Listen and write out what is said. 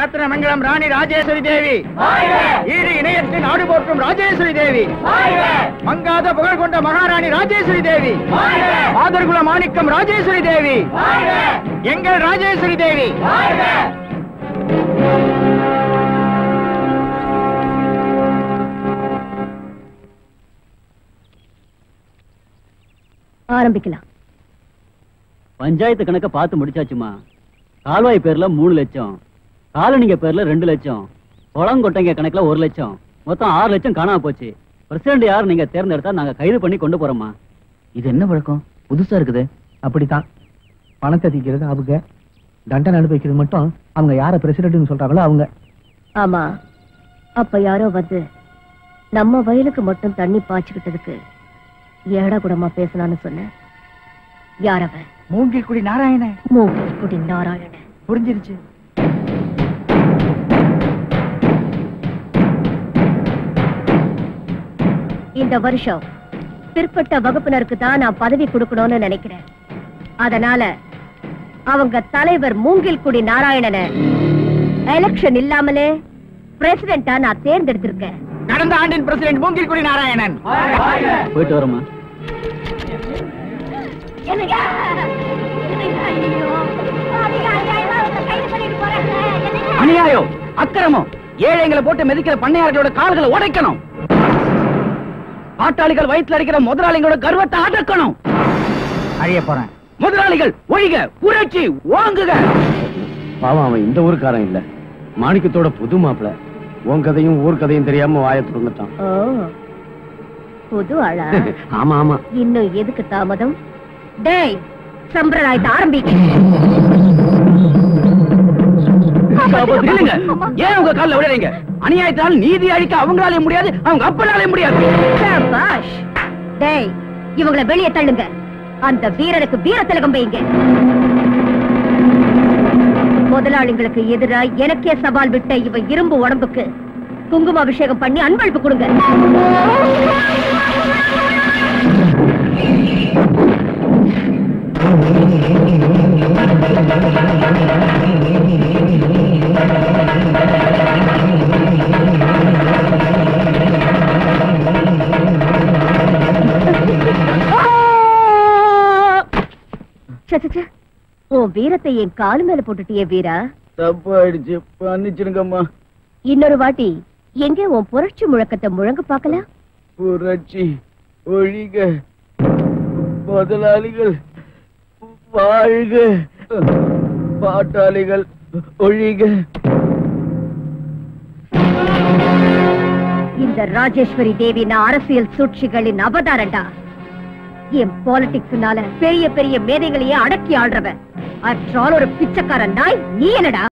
ரத்ன மங்கலம் ராணி ராஜேஸ்வரி தேவி ஈடு இணையத்து நாடு போற்றும் ராஜேஸ்வரி தேவி மங்காத புகழ் கொண்ட மகாராணி ராஜேஸ்வரி தேவி மாதர்குல மாணிக்கம் ராஜேஸ்வரி தேவி எங்கள் ராஜேஸ்வரி தேவி ஆரம்பிக்கலாம் பஞ்சாயத்து கணக்க பார்த்து முடிச்சாச்சுமா கால்வாய் பேர்ல மூணு லட்சம் காலனிங்க பேர்ல ரெண்டு லட்சம் குளங்கொட்டைங்க கணக்குல ஒரு லட்சம் மொத்தம் ஆறு லட்சம் காணாம போச்சு பிரசிடண்ட் யார் நீங்க தேர்ந்தெடுத்தா நாங்க கைது பண்ணி கொண்டு போறோமா இது என்ன வழக்கம் புதுசா இருக்குது அப்படித்தான் பணத்தை தீக்கிறது அவங்க தண்டனை அனுபவிக்கிறது மட்டும் அவங்க யார பிரசிடென்ட்னு சொல்றாங்களோ அவங்க ஆமா அப்ப யாரோ வந்து நம்ம வயலுக்கு மட்டும் தண்ணி பாய்ச்சிக்கிட்டதுக்கு ஏடா கூடமா பேசலான்னு சொன்ன யார் அவன் மூங்கில் குடி நாராயணன் மூங்கில் குடி நாராயணன் புரிஞ்சிருச்சு இந்த வருஷம் பிற்பட்ட வகுப்பினருக்கு தான் நான் பதவி கொடுக்கணும்னு நினைக்கிறேன் அதனால அவங்க தலைவர் மூங்கில் குடி நாராயணனை எலெக்ஷன் இல்லாமலே பிரசிடென்டா நான் தேர்ந்தெடுத்திருக்கேன் கடந்த ஆண்டின் பிரசிடென்ட் மூங்கில் குடி நாராயணன் போயிட்டு வரோமா அநியாயம் அக்கிரமம் ஏழைங்களை போட்டு மிதிக்கிற பண்ணையார்களோட கால்களை உடைக்கணும் பாட்டாளிகள் வயிற்றுல அடிக்கிற முதலாளிகளோட கர்வத்தை அடக்கணும் அழிய போறேன் முதலாளிகள் ஒழிக புரட்சி ஓங்குக பாவம் அவன் இந்த ஊருக்காரன் இல்ல மாணிக்கத்தோட புது மாப்பிள உன் கதையும் ஊர் கதையும் தெரியாம வாயை துறந்துட்டான் ஓ புது ஆளா ஆமா ஆமா இன்னும் எதுக்கு தாமதம் டேய் சம்பிரதாயத்தை ஆரம்பிக்க இல்லைங்க ஏன் உங்க கால்ல விடுறீங்க அநியாயத்தால் நீதி அழிக்க அவங்களாலே முடியாது அவங்க அப்பனாலே முடியாது சபாஷ் டேய் இவங்கள வெளியே தள்ளுங்க அந்த வீரனுக்கு வீர திலகம் வைங்க முதலாளிங்களுக்கு எதிரா எனக்கே சவால் விட்ட இவ இரும்பு உடம்புக்கு குங்கும அபிஷேகம் பண்ணி அன்பளிப்பு கொடுங்க ச்சே, ச்சே, ச்சே. உன் வீரத்தை என் காலு மேல போட்டுட்டியே வீரா தப்பாயிடுச்சு மன்னிச்சிருங்கம்மா இன்னொரு வாட்டி எங்கே உன் புரட்சி முழக்கத்தை முழங்க பார்க்கலாம் புரட்சி ஒழிக முதலாளிகள் வாழ்க பாட்டாளிகள் ஒழிக இந்த ராஜேஸ்வரி தேவி நான் அரசியல் சூழ்ச்சிகளின் அவதாரண்டா என் பாலிடிக்ஸ்னால பெரிய பெரிய மேதைகளையே அடக்கி ஆள்றவன் அற்றால் ஒரு பிச்சைக்காரன் நாய் நீ என்னடா